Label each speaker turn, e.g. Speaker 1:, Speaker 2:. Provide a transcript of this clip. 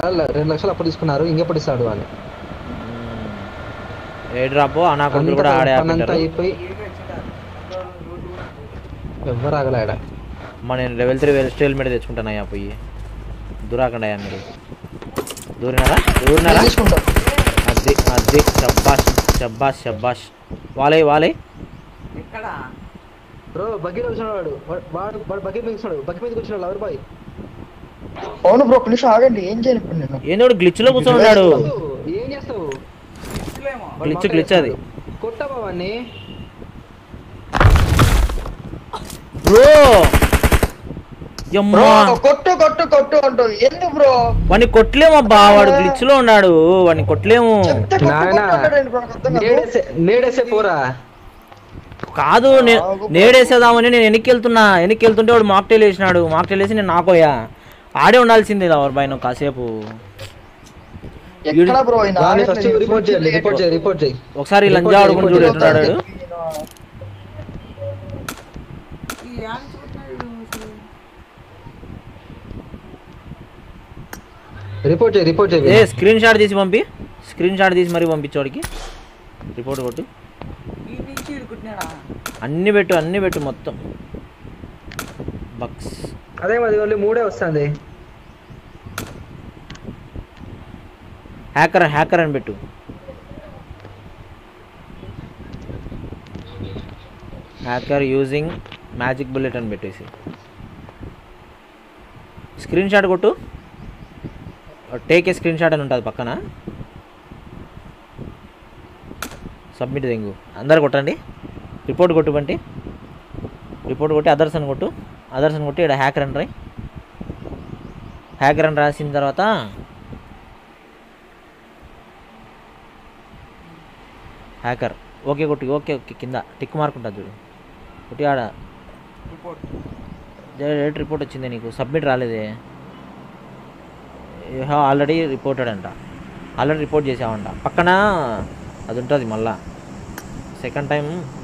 Speaker 1: ల- రెండు లక్షలు అప్పు తీసుకున్నారు ఇంకెప్పుడు ఇస్తాడు అని
Speaker 2: ఏ డ్రాప్ ఆ నా కొడుకులు కూడా ఆడే
Speaker 1: పనంతా
Speaker 2: ఆడుకుంటారు
Speaker 1: అయిపోయి ఎవ్వరు ఆగలేడ
Speaker 2: అమ్మ నేను లెవెల్ త్రీ స్టైల్ మీద తెచ్చుకుంటానయ్యా పోయి దూరాకండి మీరు దూరినారా దూరినారా
Speaker 3: తీసుకుంటా
Speaker 2: అది అది షబ్బాష్ షబ్బాష్ షబ్బాష్ వాలే వాలే
Speaker 4: ఎక్కడ
Speaker 1: బ్రో బగ్గీలో వచ్చినాడు వాడు వాడు- వాడు వాడు బగ్గీ మీద వచ్చినాడు బగ్గీ మీదకి వచ్చినాడు ఎవరు బాయ్
Speaker 3: అవును బ్రో ఒక నిమిషం ఆగండి ఏం చేయను ఇప్పుడు నేను
Speaker 2: ఏందో గ్లిచ్లో కూర్చొని ఉన్నాడు
Speaker 1: ఏం చేస్తావు
Speaker 4: ఇచ్చులేమో
Speaker 1: వాడు
Speaker 2: Glitch,
Speaker 1: మొక్క
Speaker 2: glitch అది.
Speaker 1: కొట్టావా వాడిని
Speaker 2: బ్రో
Speaker 3: బ్రో
Speaker 2: యమ్మా
Speaker 3: కొట్టు కొట్టు కొట్టు అంటుంది ఎందుకు బ్రో
Speaker 2: వాడిని కొట్టలేమబ్బా వాడు గ్లిచ్లో ఉన్నాడు వాడిని కొట్టలేము
Speaker 3: చెప్తే కొట్టు
Speaker 1: నాయనా,
Speaker 3: కొట్టు అంటాడండి బ్రో నాకు అర్థం కాదు.
Speaker 1: నేడేసే నేడేసే పోరా
Speaker 2: కాదు నేను నేడేసేదామని నేను వెనక్కి వెళ్తున్నా వెనక్కి వెళ్తుంటే వాడు మాక్టైల్ వేసినాడు మాక్టైల్ వేసి నేను నాకోయా ఆడే ఉండాల్సిందే లవర్ బాయ్ నువ్వు కాసేపు
Speaker 3: ఎక్కడ బ్రో ఈయన
Speaker 1: వాడిని
Speaker 3: ఆగట్లేదు.
Speaker 1: ఫస్ట్ రిపోర్ట్ చేయాలి రిపోర్ట్ చేయి రిపోర్ట్ చేయి
Speaker 2: ఒకసారి
Speaker 1: Report
Speaker 2: లంజా
Speaker 1: చేయి,
Speaker 2: ఆడుకుని
Speaker 1: report
Speaker 2: చూడు
Speaker 1: చేయి.
Speaker 2: ఎట్టున్నాడు వాడు.
Speaker 4: ఈ యాన్ చూస్తున్నాడు అసలు.
Speaker 1: రిపోర్ట్ చేయి రిపోర్ట్ చేయి
Speaker 2: ఏ స్క్రీన్ షాట్ తీసి పంపి స్క్రీన్ షాట్ తీసి మరీ పంపించోడికి రిపోర్ట్ కొట్టు
Speaker 4: ఈ నుంచి ఇరుకుంటున్నాడా
Speaker 2: అన్ని పెట్టు అన్ని పెట్టు మొత్తం బక్స్
Speaker 1: అదే మరి ఓన్లీ మూడే వస్తుంది
Speaker 2: హ్యాకర్ హ్యాకర్ అని పెట్టు హ్యాకర్ యూజింగ్ మ్యాజిక్ బుల్లెట్ అని పెట్టేసి స్క్రీన్ షాట్ కొట్టు టేక్ ఏ స్క్రీన్ షాట్ అని ఉంటుంది పక్కన సబ్మిట్ దెంగు అందరు కొట్టండి రిపోర్ట్ కొట్టు బంటి రిపోర్ట్ కొట్టి అదర్స్ అని కొట్టు అదర్స్ అని కొట్టి ఇక్కడ హ్యాకర్ అని రాయి హ్యాకర్ అని రాసిన తర్వాత హ్యాకర్ ఓకే కొట్టి ఓకే ఓకే కింద టిక్ మార్క్ ఉంటుంది చూడు కొట్టి ఆడ
Speaker 4: రిపోర్ట్
Speaker 2: డైరెక్ట్ రిపోర్ట్ వచ్చింది నీకు సబ్మిట్ రాలేదే యూ హ్యావ్ ఆల్రెడీ రిపోర్టెడ్ అంట ఆల్రెడీ రిపోర్ట్ చేసావంట పక్కన అది ఉంటుంది మళ్ళా సెకండ్ టైం